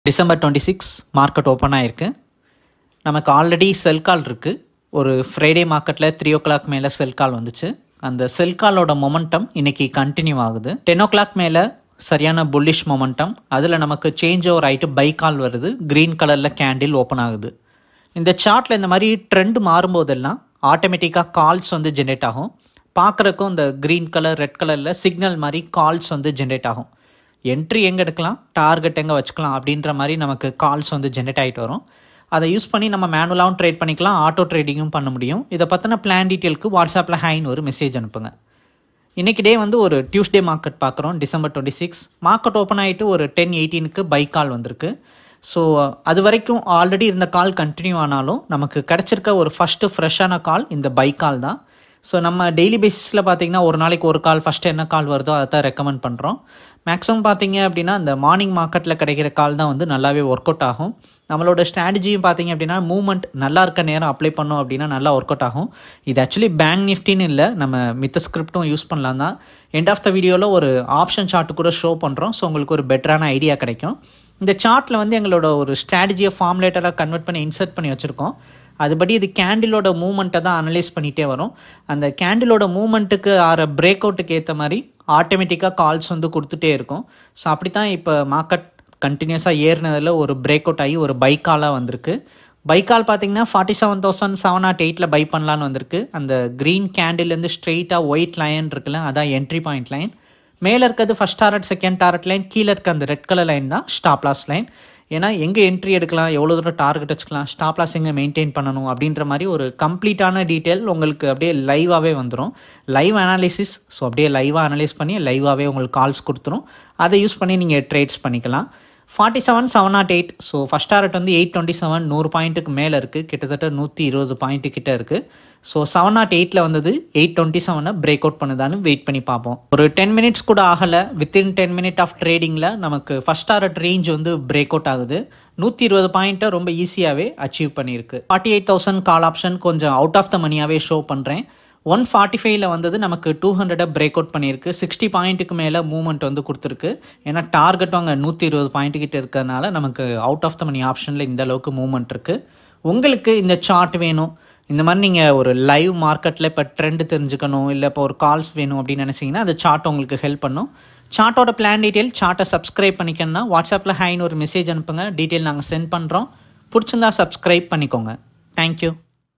December twenty six market open ஆயிருக்கு நமக்கு already செல் கால் இருக்குது ஒரு ஃப்ரைடே மார்க்கெட்டில் த்ரீ ஓ கிளாக் மேலே செல் கால் வந்துச்சு அந்த செல் காலோட மொமெண்டம் இன்னைக்கு கண்டினியூ ஆகுது டென் ஓ கிளாக் மேலே சரியான புல்லிஷ் மொமெண்டம் அதில் நமக்கு சேஞ்ச் ஓவர் ஆகிட்டு பை கால் வருது க்ரீன் கலரில் கேண்டில் ஓப்பன் ஆகுது இந்த சார்ட்டில் இந்த மாதிரி ட்ரெண்ட் மாறும்போதெல்லாம் ஆட்டோமேட்டிக்காக கால்ஸ் வந்து ஜென்ரேட் ஆகும் பார்க்குறக்கும் இந்த க்ரீன் கலர் ரெட் கலரில் சிக்னல் மாதிரி கால்ஸ் வந்து ஜென்ரேட் ஆகும் என்ட்ரி எங்கே எடுக்கலாம் டார்கெட் எங்கே வச்சுக்கலாம் அப்படின்ற மாதிரி நமக்கு கால்ஸ் வந்து ஜென்ரேட் ஆகிட்டு வரும் அதை யூஸ் பண்ணி நம்ம மேனுவலாகவும் ட்ரேட் பண்ணிக்கலாம் ஆட்டோ ட்ரேடிங்கும் பண்ண முடியும் இதை பற்றின பிளான் டீட்டெயிலுக்கு வாட்ஸ்அப்பில் ஹைன்னு ஒரு மெசேஜ் அனுப்புங்க இன்றைக்கி டே வந்து ஒரு டியூஸ்டே மார்க்கெட் பார்க்குறோம் December twenty six market open ஆகிட்டு ஒரு டென் எயிட்டீனுக்கு பை கால் வந்திருக்கு ஸோ அது வரைக்கும் ஆல்ரெடி இருந்த கால் கண்டினியூ ஆனாலும் நமக்கு கிடச்சிருக்க ஒரு ஃபஸ்ட்டு ஃப்ரெஷ்ஷான கால் இந்த பை கால் தான் ஸோ நம்ம டெய்லி பேசிஸில் பார்த்தீங்கன்னா ஒரு நாளைக்கு ஒரு கால் ஃபஸ்ட்டு என்ன கால் வருதோ அதை தான் ரெக்கமெண்ட் பண்ணுறோம் மேக்ஸிமம் பார்த்தீங்க அப்படின்னா இந்த மார்னிங் மார்க்கெட்டில் கிடைக்கிற கால் தான் வந்து நல்லாவே ஒர்க் அவுட் ஆகும் நம்மளோட ஸ்ட்ராட்டஜியும் பார்த்தீங்க அப்படின்னா மூவ்மெண்ட் நல்லா இருக்க நேரம் அப்ளை பண்ணோம் அப்படின்னா நல்லா ஒர்க் அவுட் ஆகும் இது ஆக்சுவலி பேங்க் நிஃப்டின்னு இல்லை நம்ம மித்த ஸ்கிரிப்டும் யூஸ் பண்ணலாம் தான் எண்ட் ஆஃப் த வீடியோவில் ஒரு ஆப்ஷன் சார்ட்டு கூட ஷோ பண்ணுறோம் ஸோ உங்களுக்கு ஒரு பெட்டரான ஐடியா கிடைக்கும் இந்த சார்ட்டில் வந்து எங்களோட ஒரு ஸ்ட்ராட்டஜியை ஃபார்முலேட்டராக கன்வெர்ட் பண்ணி இன்சர்ட் பண்ணி வச்சுருக்கோம் அதுபடி இது கேண்டிலோட மூமெண்ட்டை தான் அனலைஸ் பண்ணிகிட்டே வரும் அந்த கேண்டிலோட மூமெண்ட்டுக்கு ஆற பிரேக் அவுட்டுக்கு ஏற்ற மாதிரி ஆட்டோமேட்டிக்காக கால்ஸ் வந்து கொடுத்துட்டே இருக்கும் ஸோ அப்படி தான் இப்போ மார்க்கெட் கண்டினியூஸாக ஏறினதில் ஒரு பிரேக் அவுட் ஆகி ஒரு பைக்காலாக வந்திருக்கு பைக்கால் பார்த்தீங்கன்னா forty seven thousand seven naught எயிட்டில் பை பண்ணலான்னு வந்திருக்கு அந்த க்ரீன் கேண்டில்லேருந்து ஸ்ட்ரெயிட்டாக ஒயிட் லைன் இருக்குல்ல அதான் என்ட்ரி பாயிண்ட் லைன் மேலே இருக்கிறது first target second target line கீழே இருக்க அந்த ரெட் கலர் லைன் தான் ஸ்டாப் லாஸ் லைன் ஏன்னா எங்கே என்ட்ரி எடுக்கலாம் எவ்வளோ தூரம் டார்கெட் வச்சுக்கலாம் ஸ்டாப் லாஸ் எங்கே மெயின்டைன் பண்ணணும் அப்படின்ற மாதிரி ஒரு கம்ப்ளீட்டான டீட்டெயில் உங்களுக்கு அப்படியே லைவாகவே வந்துடும் லைவ் அனாலிசிஸ் ஸோ அப்படியே லைவாக அனலைஸ் பண்ணி லைவாகவே உங்களுக்கு கால்ஸ் கொடுத்துரும் அதை யூஸ் பண்ணி நீங்கள் ட்ரேட்ஸ் பண்ணிக்கலாம் forty seven seven naught eight so first target வந்து எயிட் டுவெண்ட்டி செவன் நூறு பாயிண்ட்டுக்கு மேலே இருக்குது கிட்டத்தட்ட நூற்றி இருபது பாயிண்ட்டு கிட்ட இருக்குது ஸோ செவன் நாட் எயிட்டில் வந்தது எயிட் டுவெண்ட்டி செவனை பிரேக் அவுட் பண்ணுதான்னு வெயிட் பண்ணி பார்ப்போம் ஒரு டென் மினிட்ஸ் கூட ஆகலை வித்தின் டென் மினிட் ஆஃப் ட்ரேடிங்கில் நமக்கு ஃபஸ்ட் டாரட் ரேஞ்ச் வந்து பிரேக் அவுட் ஆகுது நூற்றி இருபது பாயிண்ட்டை ரொம்ப ஈஸியாகவே அச்சீவ் பண்ணியிருக்கு forty eight thousand call option கொஞ்சம் அவுட் ஆஃப் த மணியாகவே ஷோ பண்ணுறேன் ஒன் ஃபார்ட்டி ஃபைவ்ல வந்தது நமக்கு டூ ஹண்ட்ரடை பிரேக் அவுட் பண்ணியிருக்கு சிக்ஸ்டி பாயிண்ட்டுக்கு மேலே மூவ்மெண்ட் வந்து கொடுத்துருக்கு ஏன்னா டார்கெட்டும் அங்கே நூற்றி இருபது பாயிண்ட் கிட்ட இருக்கிறதுனால நமக்கு அவுட் ஆஃப் த மணி ஆப்ஷனில் இந்த அளவுக்கு மூவ்மெண்ட் இருக்குது உங்களுக்கு இந்த சார்ட் வேணும் இந்த மாதிரி நீங்கள் ஒரு லைவ் மார்க்கெட்டில் இப்போ ட்ரெண்ட் தெரிஞ்சுக்கணும் இல்லை இப்போ ஒரு கால்ஸ் வேணும் அப்படின்னு நினச்சிங்கன்னா அது சார்ட் உங்களுக்கு ஹெல்ப் பண்ணும் சார்ட்டோட பிளான் டீட்டெயில் சார்ட்டை சப்ஸ்கிரைப் பண்ணிக்கணும்னா வாட்ஸ்அப்பில் ஹைன்னு ஒரு மெசேஜ் அனுப்புங்க டீட்டெயில் நாங்கள் சென்ட் பண்ணுறோம் பிடிச்சிருந்தா சப்ஸ்கிரைப் பண்ணிக்கோங்க தேங்க்யூ